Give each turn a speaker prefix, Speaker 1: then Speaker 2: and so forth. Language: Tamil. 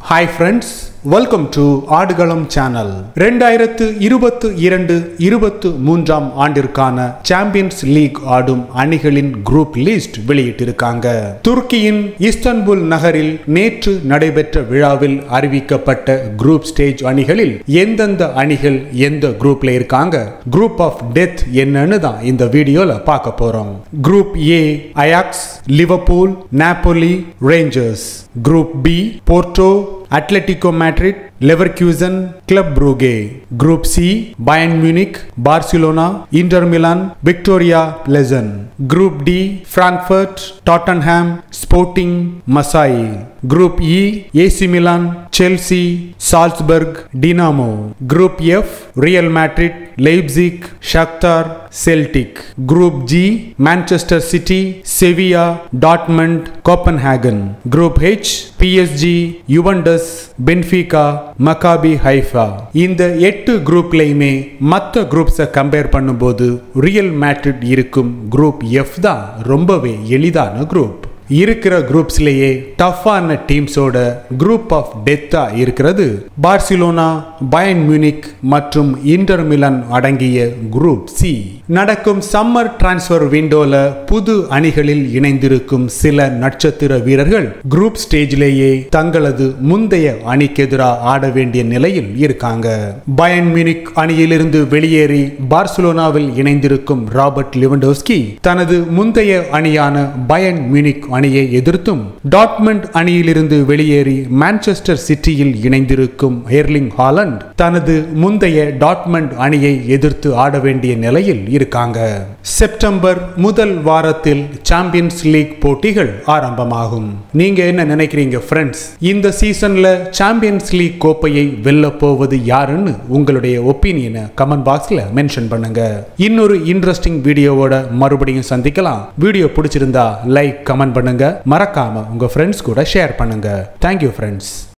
Speaker 1: hi friends welcome to Aadukalam channel ரெண்டாயிரத்து இருபத்து இரண்டு இருபத்து மூன்றாம் ஆண்டிற்கான சாம்பியன்ஸ் லீக் ஆடும் அணிகளின் குரூப் லிஸ்ட் வெளியிட்டிருக்காங்க துருக்கியின் இஸ்தான்புல் நகரில் நேற்று நடைபெற்ற விழாவில் அறிவிக்கப்பட்ட குரூப் ஸ்டேஜ் அணிகளில் எந்தெந்த அணிகள் எந்த குரூப்ல இருக்காங்க குரூப் ஆஃப் டெத் என்னன்னு தான் இந்த வீடியோல பார்க்க போறோம் group A Ajax Liverpool Napoli Rangers group B Porto Atletico Madrid Leverkusen Club Brugge group C Bayern Munich Barcelona Inter Milan Viktoria Plzen group D Frankfurt Tottenham Sporting Marseille group E AC Milan Chelsea Salzburg Dinamo group F Real Madrid Leipzig Shakhtar Celtic group G Manchester City Sevilla Dortmund Copenhagen group H PSG Juventus Benfica Maccabi Haifa இந்த எட்டு குரூப்லையுமே மற்ற குரூப்ஸை கம்பேர் பண்ணும்போது ரியல் மேட்ரிட் இருக்கும் குரூப் எஃப் தான் ரொம்பவே எளிதான குரூப் இருக்கிற குரூப்ஸ்லேயே டஃப்பான டீம்ஸோட குரூப் ஆஃப் டெத்தா இருக்கிறது பார்சிலோனா பயன் மியூனிக் மற்றும் இன்டர் மிலன் அடங்கிய குரூப் சி நடக்கும் சம்மர் டிரான்ஸ்ஃபர் விண்டோல புது அணிகளில் இணைந்திருக்கும் சில நட்சத்திர வீரர்கள் குரூப் ஸ்டேஜிலேயே தங்களது முந்தைய அணிக்கு எதிராக ஆட வேண்டிய நிலையில் இருக்காங்க பயன் மியூனிக் அணியிலிருந்து வெளியேறி பார்சிலோனாவில் இணைந்திருக்கும் ராபர்ட் லிவண்டோஸ்கி தனது முந்தைய அணியான பயன் மியூனிக் அணியை எதிர்த்தும் டாட்மண்ட் அணியிலிருந்து வெளியேறி மான்செஸ்டர் சிட்டியில் இணைந்திருக்கும் எர்லிங் ஹாலண்ட் தனது முந்தைய டாட்மண்ட் அணியை எதிர்த்து ஆட வேண்டிய நிலையில் இருக்காங்க செப்டம்பர் முதல் வாரத்தில் சாம்பியன்ஸ் லீக் போட்டிகள் ஆரம்பமாகும் நீங்க என்ன நினைக்கிறீங்க ஃப்ரெண்ட்ஸ் இந்த சீசன்ல சாம்பியன்ஸ் லீக் கோப்பையை வெல்ல போவது யாருன்னு உங்களுடைய ஒப்பீனியனை கமெண்ட் பாக்ஸ்ல மென்ஷன் பண்ணுங்க இன்னொரு இன்ட்ரெஸ்டிங் வீடியோவோட மறுபடியும் சந்திக்கலாம் வீடியோ பிடிச்சிருந்தா லைக் கமெண்ட் பண்ணுங்க மறக்காம உங்க ஃப்ரெண்ட்ஸ் கூட ஷேர் பண்ணுங்க தேங்க்யூ ஃப்ரெண்ட்ஸ்